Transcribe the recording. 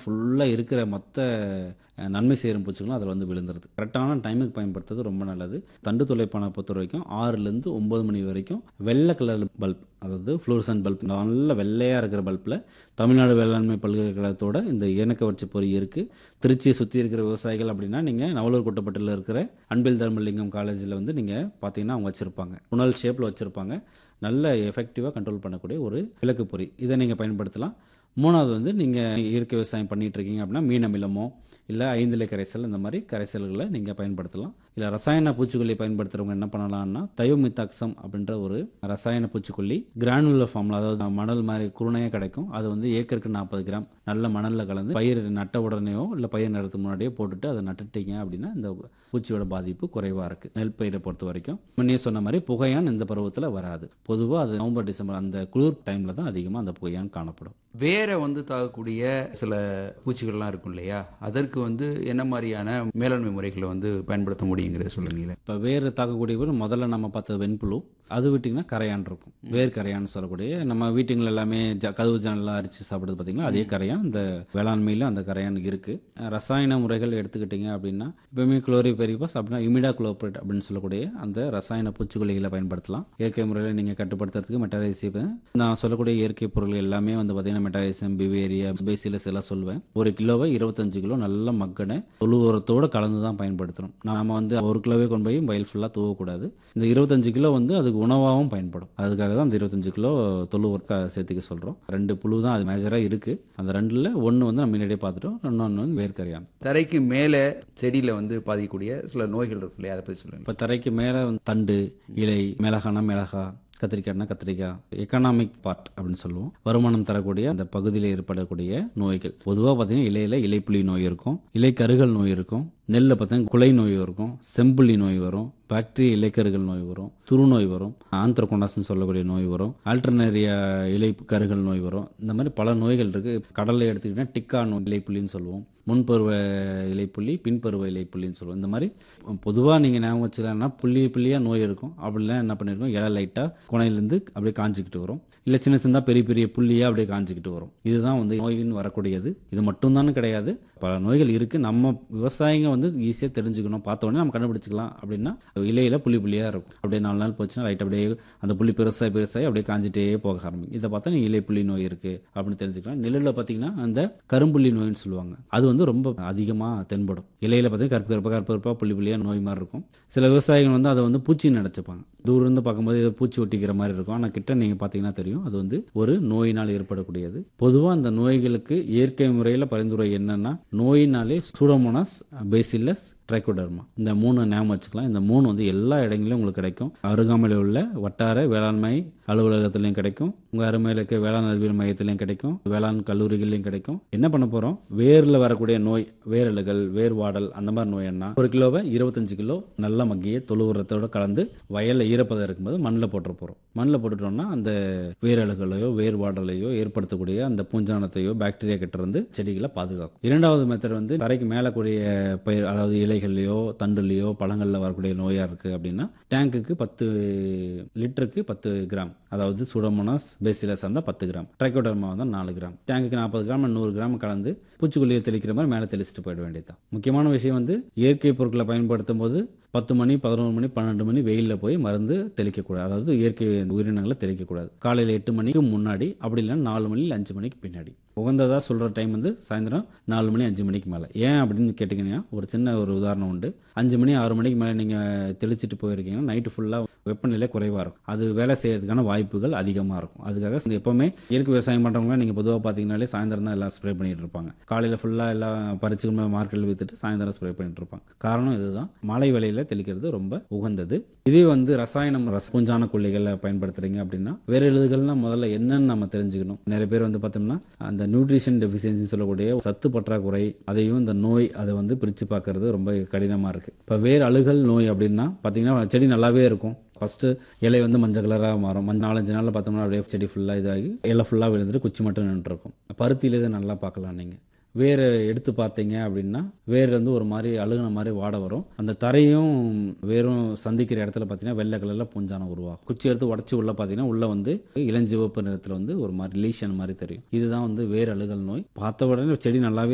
ஃபுல்லாக இருக்கிற மொத்த அஹ், நன்மை சேரும் பூச்சிகளும் அதில் வந்து விழுந்துருது கரெக்டான டைமுக்கு பயன்படுத்துறது ரொம்ப நல்லது தண்டு துளைப்பானை பொறுத்த வரைக்கும் ஆறுலேருந்து ஒம்பது மணி வரைக்கும் வெள்ளை கலர் பல்ப் அதாவது ஃப்ளூரசன்ட் பல்ப் நல்ல வெள்ளையாக இருக்கிற பல்பில் தமிழ்நாடு வேளாண்மை பல்கலைக்கழகத்தோட இந்த இயற்கவர்ச்சி பொறி இருக்குது திருச்சியை சுற்றி இருக்கிற விவசாயிகள் அப்படின்னா நீங்கள் நவலூர் கோட்டப்பட்டில் இருக்கிற அன்பில் தர்மலிங்கம் காலேஜில் வந்து நீங்கள் பார்த்தீங்கன்னா அவங்க வச்சுருப்பாங்க புனல் ஷேப்பில் வச்சுருப்பாங்க நல்ல எஃபெக்டிவாக கண்ட்ரோல் பண்ணக்கூடிய ஒரு விளக்கு பொறி இதை நீங்கள் பயன்படுத்தலாம் மூணாவது வந்து நீங்கள் இயற்கை விவசாயம் பண்ணிட்டு இருக்கீங்க அப்படின்னா மீன் அமிலமோ இல்லை ஐந்திலை கரைசல் இந்த மாதிரி கரைசல்களை நீங்கள் பயன்படுத்தலாம் இல்லை ரசாயன பூச்சிக்கொல்லி பயன்படுத்துகிறவங்க என்ன பண்ணலாம்னா தயோமித்தாக்சம் அப்படின்ற ஒரு ரசாயன பூச்சிக்கொல்லி கிரானுலர் ஃபார்மில் அதாவது மணல் மாதிரி குருணையாக கிடைக்கும் அது வந்து ஏக்கருக்கு நாற்பது கிராம் நல்ல மணலில் கலந்து பயிர் நட்ட உடனேயோ இல்லை பயிர் நடுறதுக்கு முன்னாடியோ போட்டுட்டு அதை நட்டுட்டீங்க அப்படின்னா இந்த பூச்சியோட பாதிப்பு குறைவாக இருக்குது நெல் பயிரை பொறுத்த வரைக்கும் முன்னே சொன்ன மாதிரி புகையான் இந்த பருவத்தில் வராது பொதுவாக அது நவம்பர் டிசம்பர் அந்த குளிர் டைமில் தான் அதிகமாக அந்த புகையான் காணப்படும் வேரை வந்து தாக்கக்கூடிய சில பூச்சிகள்லாம் இருக்கும் இல்லையா அதற்கு வந்து என்ன மாதிரியான மேலாண்மை முறைகளை வந்து பயன்படுத்த முடியுங்கிறத சொல்லுங்களேன் இப்போ வேர் தாக்கக்கூடிய பேர் முதல்ல நம்ம பார்த்தது வெண்புழு அது விட்டிங்கன்னா கரையான் இருக்கும் வேர் கரையான்னு சொல்லக்கூடிய நம்ம வீட்டுங்கள் எல்லாமே ஜ கதவு ஜன்னல்லாம் அரிச்சு சாப்பிடுறது பார்த்தீங்கன்னா அதே கரையான் இந்த வேளாண்மையில் அந்த கரையான் இருக்குது ரசாயன முறைகள் எடுத்துக்கிட்டிங்க அப்படின்னா இப்போயுமே குளோரி பெரிபாஸ் அப்படின்னா இமிடா குளோபரேட் அப்படின்னு சொல்லக்கூடிய அந்த ரசாயன பூச்சிக்கொல்லிகளை பயன்படுத்தலாம் இயற்கை முறையில் நீங்கள் கட்டுப்படுத்துறதுக்கு மெட்டாரைசியம் நான் சொல்லக்கூடிய இயற்கை பொருள் எல்லாமே வந்து பார்த்தீங்கன்னா மெட்டாரைசியம் பிவேரியா பேசிலஸ் எல்லாம் சொல்லுவேன் ஒரு கிலோவை இருபத்தஞ்சு கிலோ நல்ல மக்கனை தொழு உரத்தோடு கலந்து தான் பயன்படுத்தணும் நாம வந்து ஒரு கிலோவே கொண்டு போய் வயல் ஃபுல்லாக தூவக்கூடாது இந்த இருபத்தஞ்சு கிலோ வந்து அதுக்கு உணவாகவும் பயன்படும் அதுக்காக தான் அந்த இருபத்தஞ்சு கிலோ தொழு உரத்தை சேர்த்துக்க சொல்கிறோம் ரெண்டு புழு தான் அது மேஜராக இருக்குது அந்த ரெண்டில் ஒன்று வந்து நம்ம முன்னாடியே பார்த்துட்டோம் இன்னொன்று வந்து வேர்க்கரையான் தரைக்கு மேலே செடியில் வந்து பாதிக்கக்கூடிய சில நோய்கள் இருக்கு இல்லையா அதை பற்றி சொல்லுங்க இப்போ தரைக்கு மேலே தண்டு இலை மிளகானா மிளகா கத்திரிக்காய்னா கத்திரிக்காய் எக்கனாமிக் பார்ட் அப்படின்னு சொல்லுவோம் வருமானம் தரக்கூடிய அந்த பகுதியில் ஏற்படக்கூடிய நோய்கள் பொதுவாக பார்த்தீங்கன்னா இலையில இலைப்புலி நோய் இருக்கும் இலை கருகல் நோய் இருக்கும் நெல்லில் பார்த்தீங்கன்னா குலை நோய் இருக்கும் செம்புள்ளி நோய் வரும் பாக்டீரியா இலைக்கருகள் நோய் வரும் துருநோய் வரும் ஆந்த்ரகோண்டாஸ்னு சொல்லக்கூடிய நோய் வரும் ஆல்டர்னேரியா இலை கருகல் நோய் வரும் இந்த மாதிரி பல நோய்கள் இருக்கு கடலில் எடுத்துக்கிட்டீங்கன்னா டிக்கா நோய் இலைப்புள்ளின்னு சொல்லுவோம் முன்பருவ இலைப்புள்ளி பின்பருவ இலைப்புள்ளின்னு சொல்லுவோம் இந்த மாதிரி பொதுவாக நீங்கள் ஞாபகம் வச்சுக்கலாம்னா புள்ளி புள்ளியாக நோய் இருக்கும் அப்படிலாம் என்ன பண்ணியிருக்கோம் இலை லைட்டாக குணையிலேருந்து அப்படியே காஞ்சிக்கிட்டு வரும் இல்லை சின்ன சின்னதாக பெரிய பெரிய புள்ளியாக அப்படியே காஞ்சிக்கிட்டு வரும் இதுதான் வந்து நோயின்னு வரக்கூடியது இது மட்டும்தான் கிடையாது பல நோய்கள் இருக்குது நம்ம விவசாயிங்க வந்து ஈஸியாக தெரிஞ்சுக்கணும் பார்த்த உடனே நம்ம கண்டுபிடிச்சிக்கலாம் அப்படின்னா இலையில புள்ளி புள்ளியாக இருக்கும் அப்படியே நாலு நாள் போச்சுன்னா லைட் அப்படியே அந்த புள்ளி பெருசாக பெருசாகி அப்படியே காஞ்சிட்டே போக ஆரம்பிக்கும் இதை பார்த்தா நீங்கள் இலை புள்ளி நோய் இருக்குது அப்படின்னு தெரிஞ்சுக்கலாம் நெல்லில் பார்த்தீங்கன்னா அந்த கரும்புள்ளி நோய்னு சொல்லுவாங்க அது வந்து ரொம்ப அதிகமாக தென்படும் இலையில பார்த்தீங்கன்னா கருப்பு கருப்பாக கருப்பு கருப்பாக புள்ளி புள்ளியாக நோய் மாதிரி இருக்கும் சில விவசாயிகள் வந்து அதை வந்து பூச்சின்னு நினச்சிப்பாங்க தூரம் பார்க்கும்போது ஏதோ பூச்சி ஒட்டிக்கிற மாதிரி இருக்கும் ஆனால் கிட்ட நீங்கள் பார்த்தீங்கன்னா தெரியும் அது வந்து ஒரு நோயினால் ஏற்படக்கூடியது பொதுவாக அந்த நோய்களுக்கு இயற்கை முறையில் பரிந்துரை என்னன்னா நோயினாலே சூடோமோனாஸ் பேசிலஸ் ட்ரைகோடர்மா இந்த மூணு ஞாபகம் வச்சுக்கலாம் இந்த மூணு வந்து எல்லா இடங்களிலும் உங்களுக்கு கிடைக்கும் அருகாமையில் உள்ள வட்டார வேளாண்மை அலுவலகத்திலையும் கிடைக்கும் உங்கள் அருமையில் இருக்க வேளாண் அறிவியல் மையத்திலையும் கிடைக்கும் வேளாண் கல்லூரிகள்லையும் கிடைக்கும் என்ன பண்ண போகிறோம் வேரில் வரக்கூடிய நோய் வேரலுகள் வேர்வாடல் அந்த மாதிரி நோய் என்ன ஒரு கிலோவை இருபத்தஞ்சு கிலோ நல்ல மக்கிய தொழு உரத்தோட கலந்து வயலில் ஈரப்பதம் இருக்கும்போது மண்ணில் போட்டுற போகிறோம் மண்ணில் போட்டுட்டோம்னா அந்த வேரலுகளையோ வேர்வாடலையோ ஏற்படுத்தக்கூடிய அந்த பூஞ்சானத்தையோ பாக்டீரியா கிட்ட இருந்து செடிகளை பாதுகாக்கும் இரண்டாவது மெத்தட் வந்து தரைக்கு மேலே கூடிய பயிர் அதாவது இலைகள்லையோ தண்டுலையோ பழங்களில் வரக்கூடிய நோயாக இருக்குது அப்படின்னா டேங்குக்கு பத்து லிட்டருக்கு பத்து கிராம் அதாவது சுடமோனாஸ் பேசிலஸ் இருந்தால் பத்து கிராம் ட்ரைகோடர்மா வந்தால் நாலு கிராம் டேங்குக்கு நாற்பது கிராம் நூறு கிராம் கலந்து பூச்சிக்கொல்லியை தெளிக்கிற மாதிரி மேலே தெளிச்சுட்டு போயிட வேண்டியதுதான் முக்கியமான விஷயம் வந்து இயற்கை பொருட்களை பயன்படுத்தும் போது பத்து மணி பதினோரு மணி பன்னெண்டு மணி வெயிலில் போய் மருந்து தெளிக்கக்கூடாது அதாவது இயற்கை உயிரினங்களை தெளிக்கக்கூடாது காலையில் எட்டு மணிக்கு முன்னாடி அப்படி இல்லைன்னா நாலு மணி இல்லை அஞ்சு மணிக்கு பின்னாடி உகந்ததாக சொல்கிற டைம் வந்து சாயந்தரம் நாலு மணி அஞ்சு மணிக்கு மேலே ஏன் அப்படின்னு கேட்டிங்கன்னா ஒரு சின்ன ஒரு உதாரணம் உண்டு அஞ்சு மணி ஆறு மணிக்கு மேலே நீங்கள் தெளிச்சிட்டு போயிருக்கீங்கன்னா நைட்டு ஃபுல்லாக வெப்பநிலை குறைவாக இருக்கும் அது வேலை செய்யறதுக்கான வாய்ப்புகள் அதிகமாக இருக்கும் அதுக்காக இந்த எப்போவுமே இயற்கை விவசாயம் பண்ணுறவங்க நீங்கள் பொதுவாக பார்த்தீங்கனாலே சாயந்தரம் தான் எல்லாம் ஸ்ப்ரே பண்ணிட்டு இருப்பாங்க காலையில் ஃபுல்லாக எல்லாம் பறிச்சுக்கு மார்க்கெட்டில் விற்றுட்டு சாயந்தரம் ஸ்ப்ரே பண்ணிட்டு இருப்பாங்க காரணம் இதுதான் மாலை வேலையில் தெளிக்கிறது ரொம்ப உகந்தது இதே வந்து ரசாயனம் ரச பூஞ்சான கொல்லிகளை பயன்படுத்துறீங்க அப்படின்னா வேற எழுதுகள்னா முதல்ல என்னன்னு நம்ம தெரிஞ்சுக்கணும் நிறைய பேர் வந்து பார்த்தோம்னா அந்த நியூட்ரிஷன் டெஃபிஷியன்சி சொல்லக்கூடிய சத்து பற்றாக்குறை அதையும் இந்த நோய் அதை வந்து பிரித்து பார்க்கறது ரொம்ப கடினமாக இருக்குது இப்போ வேறு அழுகல் நோய் அப்படின்னா பார்த்தீங்கன்னா செடி நல்லாவே இருக்கும் ஃபஸ்ட்டு இலை வந்து மஞ்சள் கலராக மாறும் மஞ்சள் நாலஞ்சு நாளில் பார்த்தோம்னா அப்படியே செடி ஃபுல்லாக இதாகி இலை ஃபுல்லாக விழுந்துட்டு குச்சி மட்டும் நின்றுருக்கும் பருத்தியில் இதை நல்லா பார்க்கலாம் நீங்கள் வேர் எடுத்து பார்த்தீங்க அப்படின்னா வேர் வந்து ஒரு மாதிரி அழுகுன மாதிரி வாட வரும் அந்த தரையும் வேரும் சந்திக்கிற இடத்துல பார்த்தீங்கன்னா வெள்ளை கலரில் பூஞ்சானம் உருவாகும் குச்சி எடுத்து உடச்சி உள்ள பார்த்தீங்கன்னா உள்ள வந்து இளஞ்சிவப்பு நிறத்தில் வந்து ஒரு மாதிரி லீஷன் மாதிரி தெரியும் இதுதான் வந்து வேர் அழுகல் நோய் பார்த்த உடனே செடி நல்லாவே